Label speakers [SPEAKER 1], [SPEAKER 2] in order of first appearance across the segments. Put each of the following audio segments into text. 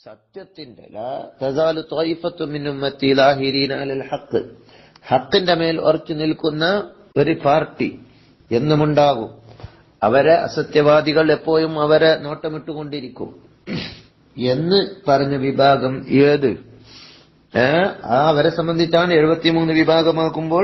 [SPEAKER 1] സത്യത്തിന്റെ ലാ തസാലു ത്വയ്ഫത്തു മിൻ ഉമ്മത്തി ലാഹിരീന അലൽ ഹഖ് ഹക്കിന്റെ മേൽ ഉറച്ചു നിൽക്കുന്ന ഒരു പാർട്ടി എന്നുമുണ്ടാകും അവരെ അസത്യവാദികൾ എപ്പോഴും അവരെ നോട്ടമിട്ടുകൊണ്ടിരിക്കും എന്ന് പറഞ്ഞ വിഭാഗം ഏത് ഏ ആ അവരെ സംബന്ധിച്ചാണ് എഴുപത്തിമൂന്ന് വിഭാഗമാക്കുമ്പോൾ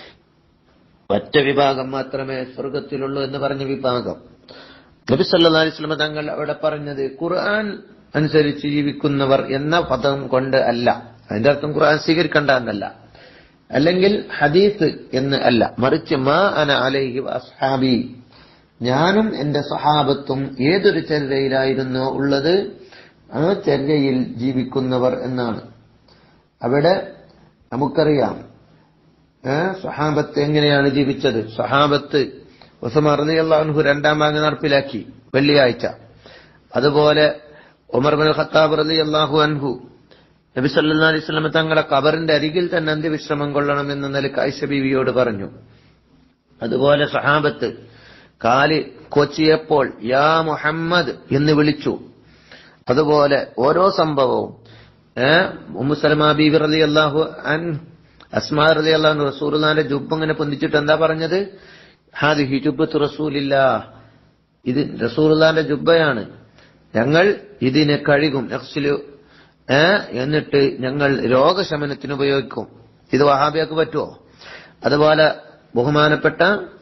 [SPEAKER 1] ഒറ്റ വിഭാഗം മാത്രമേ സ്വർഗത്തിലുള്ളൂ എന്ന് പറഞ്ഞ വിഭാഗം നബി സല്ലല്ലാഹു അലൈഹി വസല്ലം തങ്ങൾ അവിടെ പറഞ്ഞത് ഖുർആൻ അനുസരിച്ച് ജീവിക്കുന്നവർ എന്ന പദം കൊണ്ട് അല്ല അതിന്റെ അർത്ഥം ഖുർആൻ സ്വീകരിക്കണ്ട എന്നല്ല അല്ലെങ്കിൽ ഹദീസ് എന്ന് അല്ല മറിച്ച് മാ അന അലൈഹി അസ്ഹാബി ഞാനും എന്റെ സഹാബത്തും ഏതൊരു ചര്യയിലായിരുന്നോ ഉള്ളത് ആ ചര്യയിൽ ജീവിക്കുന്നവർ എന്നാണ് അവിടെ നമുക്കറിയാം ഏ, സഹാബത്ത് എങ്ങനെയാണ് ജീവിച്ചത് സഹാബത്ത് ഉസമാർ റളിയല്ലാഹു രണ്ടാം ഭാഗം നടപ്പിലാക്കി വെള്ളിയാഴ്ച അതുപോലെ ഉമർ ബിൻ ഖത്താബ് റളിയല്ലാഹു അൻഹു നബി സല്ലല്ലാഹു അലൈഹി വസല്ലം തങ്ങളെ കബറിന്റെ അരികിൽ തന്നെ അന്ത്യവിശ്രമം കൊള്ളണം എന്ന നിലക്ക് ആയിഷ ബീവിയോട് പറഞ്ഞു അതുപോലെ സഹാബത്ത് കാല് കൊച്ചിയപ്പോൾ യാ മുഹമ്മദ് എന്ന് വിളിച്ചു അതുപോലെ ഓരോ സംഭവവും ഏഹ് ഉമ്മുസലമാ ബീവി റലി അള്ളാഹു അൻ അസ്മാ റലി അള്ളാഹു റസൂലുള്ളാന്റെ ജുബ് ഇങ്ങനെ പൊന്തിച്ചിട്ട് എന്താ പറഞ്ഞത് ഹാദിഹി ജുബത്ത് റസൂലില്ല ഇത് റസൂലുള്ളാന്റെ ജുബയാണ് ഞങ്ങൾ ഇതിനെ കഴുകും നഖ്സിലു ഏ എന്നിട്ട് ഞങ്ങൾ രോഗശമനത്തിന് ഉപയോഗിക്കും ഇത് വഹാബിയാക്ക് പറ്റുമോ അതുപോലെ ബഹുമാനപ്പെട്ട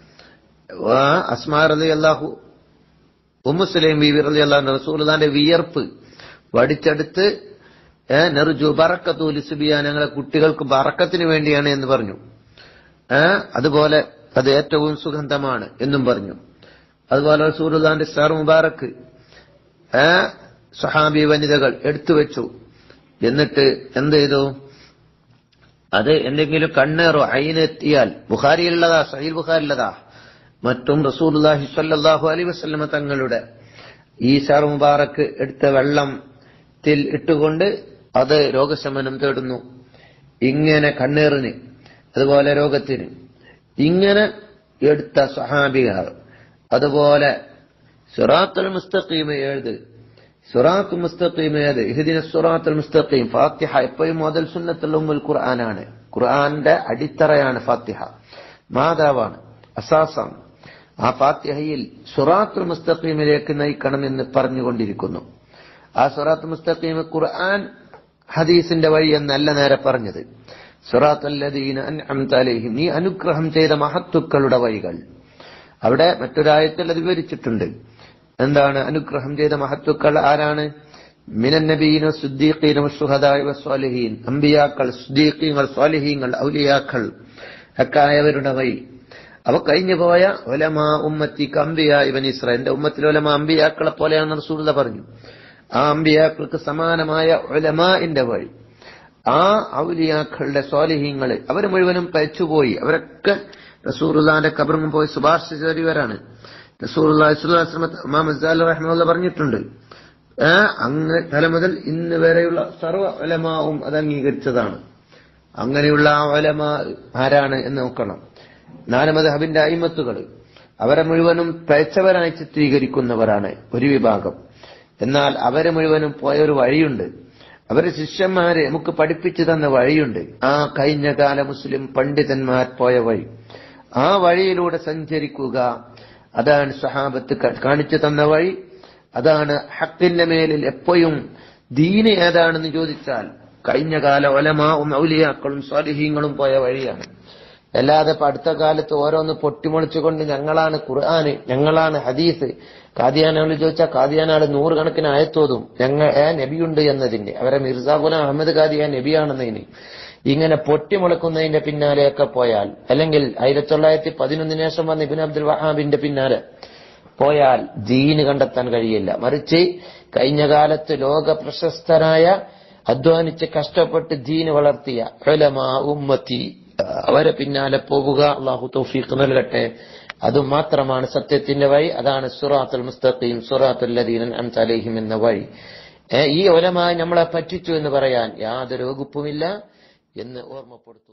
[SPEAKER 1] ആ, അസ്മാ റലി അള്ളാഹു ഉമ്മുസ്ലൈം ബീവി റലി അള്ളാഹു റസൂലുള്ളാന്റെ വിയർപ്പ് വടിച്ചെടുത്ത് ഏ, നെറുജു ബറക്കത്തു ലിസുബിയ ഞങ്ങളെ കുട്ടികൾക്ക് ബറക്കത്തിന് വേണ്ടിയാണ് എന്ന് പറഞ്ഞു ഏ, അതുപോലെ അത് ഏറ്റവും സുഗന്ധമാണ് എന്നും പറഞ്ഞു അതുപോലെ റസൂലുള്ളാന്റെ സ്റ്റാർ മുബാറക്ക് ഏ, സഹാബി വനിതകൾ എടുത്തു വെച്ചു എന്നിട്ട് എന്ത് ചെയ്തു അത് എന്തെങ്കിലും കണ്ണേറോ അയിനെത്തിയാൽ ബുഖാരിയിലുള്ളതാ സഹീൽ ബുഖാരിലുള്ളതാ മറ്റും റസൂലുള്ളാഹി സ്വല്ലല്ലാഹു അലൈഹി വസല്ലമ തങ്ങളുടെ ഈ ഷാർ മുബാറക്ക് എടുത്ത വെള്ളത്തിൽ ഇട്ടുകൊണ്ട് അത് രോഗശമനം തേടുന്നു ഇങ്ങനെ കണ്ണീറിന് അതുപോലെ രോഗത്തിന് ഇങ്ങനെ എടുത്ത സഹാബികൾ അതുപോലെ സുറാത്തുൽ മുസ്തഖീം എഴുത് സുറാത്ത് മുസ്തഖീം ഏത് ഇഹ്ദിന സുറാത്തുൽ മുസ്തഖീം ഫാത്തിഹ എപ്പോഴും മുതൽ സുന്നത്തുൽ ഉമ്മുൽ ഖുർആനാണ് ഖുർആന്റെ അടിത്തറയാണ് ഫാത്തിഹ മാതാവാണ് അസാസാണ് ആ ഫാത്തിഹയിൽ സുറാത്തുൽ മുസ്തഖീമിലേക്ക് നയിക്കണമെന്ന് പറഞ്ഞുകൊണ്ടിരിക്കുന്നു ആ സുറാത്ത് മുസ്തഖീം ഖുർആൻ ഹദീസിന്റെ വഴി എന്നല്ല നേരെ പറഞ്ഞത് സുറാത്തല്ലദീന അൻഅംത അലൈഹിം നീ അനുഗ്രഹം ചെയ്ത മഹത്തുക്കളുടെ വഴികൾ അവിടെ മറ്റൊരായത്തിൽ അത് വിവരിച്ചിട്ടുണ്ട് എന്താണ് അനുഗ്രഹം ചെയ്ത മഹത്തുക്കൾ ആരാണ് മിനൻ നബീന സുദ്ദീഖീന സുഹദായ വസ്വാലിഹീൻ അമ്പിയാക്കൾ സുദ്ദീഖീങ്ങൾ സ്വാലിഹീങ്ങൾ ഔലിയാക്കൾ അക്കായവരുടെ വഴി അവ കഴിഞ്ഞു പോയ ഒലമാ ഉമ്മത്തിക്ക് അമ്പിയ ഇവൻ ഇസ്ര എന്റെ ഉമ്മത്തിലെ ഒലമ അമ്പിയാക്കളെ പോലെയാണെന്ന് റസൂല പറഞ്ഞു ആ അമ്പിയാക്കൾക്ക് സമാനമായ ഒലമാന്റെ വഴി ആ ഔലിയാക്കളുടെ സ്വാലിഹീങ്ങള് അവർ മുഴുവനും പയച്ചുപോയി അവരൊക്കെ റസൂറുല്ലാന്റെ കബറും പോയി ശുപാർശ ചെയ്തവരാണ് റസൂറുല്ലാസ്ലമ പറഞ്ഞിട്ടുണ്ട് ഏ, അങ്ങ് തല മുതൽ ഇന്ന് വരെയുള്ള സർവ്വ ഒലമാവും അത് അംഗീകരിച്ചതാണ് അങ്ങനെയുള്ള ആ ഒലമ ആരാണ് എന്ന് നോക്കണം നാലമത് ഹബിന്റെ അയിമത്തുകൾ അവരെ മുഴുവനും പയച്ചവരായി ചിത്രീകരിക്കുന്നവരാണ് ഒരു വിഭാഗം എന്നാൽ അവരെ മുഴുവനും പോയ ഒരു വഴിയുണ്ട് അവരെ ശിഷ്യന്മാരെ നമുക്ക് പഠിപ്പിച്ചു തന്ന വഴിയുണ്ട് ആ കഴിഞ്ഞ കാല മുസ്ലിം പണ്ഡിതന്മാർ പോയ വഴി ആ വഴിയിലൂടെ സഞ്ചരിക്കുക അതാണ് സഹാബത്ത് ക- കാണിച്ചു തന്ന വഴി അതാണ് ഹക്കിന്റെ മേലിൽ എപ്പോഴും ദീന് ഏതാണെന്ന് ചോദിച്ചാൽ കഴിഞ്ഞ കാല ഒലമാവും ഔലിയാക്കളും സ്വാലിഹീങ്ങളും പോയ വഴിയാണ് അല്ലാതെ ഇപ്പൊ അടുത്ത കാലത്ത് ഓരോന്ന് പൊട്ടിമുളിച്ചുകൊണ്ട് ഞങ്ങളാണ് ഖുർആന് ഞങ്ങളാണ് ഹദീസ് കാദിയാനോട് ചോദിച്ചാൽ കാദിയാനാട് നൂറുകണക്കിന് ആയത്തോതും ഞങ്ങൾ ഏ നബിയുണ്ട് എന്നതിന്റെ അവരെ മിർസ ഗുലാം അഹമ്മദ് കാദിയാൻ നബിയാണെന്നതിന് ഇങ്ങനെ പൊട്ടിമുളക്കുന്നതിന്റെ പിന്നാലെയൊക്കെ പോയാൽ അല്ലെങ്കിൽ ആയിരത്തി തൊള്ളായിരത്തി പതിനൊന്നിന് ശേഷം വന്ന ഇബിൻ അബ്ദുൽ വഹാബിന്റെ പിന്നാലെ പോയാൽ ദീന് കണ്ടെത്താൻ കഴിയില്ല മറിച്ച് കഴിഞ്ഞ കാലത്ത് ലോക പ്രശസ്തരായ അധ്വാനിച്ച് കഷ്ടപ്പെട്ട് ദീന് വളർത്തിയ ഉലമാ ഉമ്മത്തി അവരെ പിന്നാലെ പോവുക അള്ളാഹു തൗഫീഖ് നൽകട്ടെ അതുമാത്രമാണ് സത്യത്തിന്റെ വഴി അതാണ് സുറാത്തുൽ മുസ്തഖീം സുറാത്തുൽ ലദീൻ അൻഅംത അലൈഹിം എന്ന വഴി ഏ, ഈ ഒലമായി നമ്മളെ പറ്റിച്ചു എന്ന് പറയാൻ യാതൊരു വകുപ്പുമില്ല എന്ന് ഓർമ്മപ്പെടുത്തുന്നു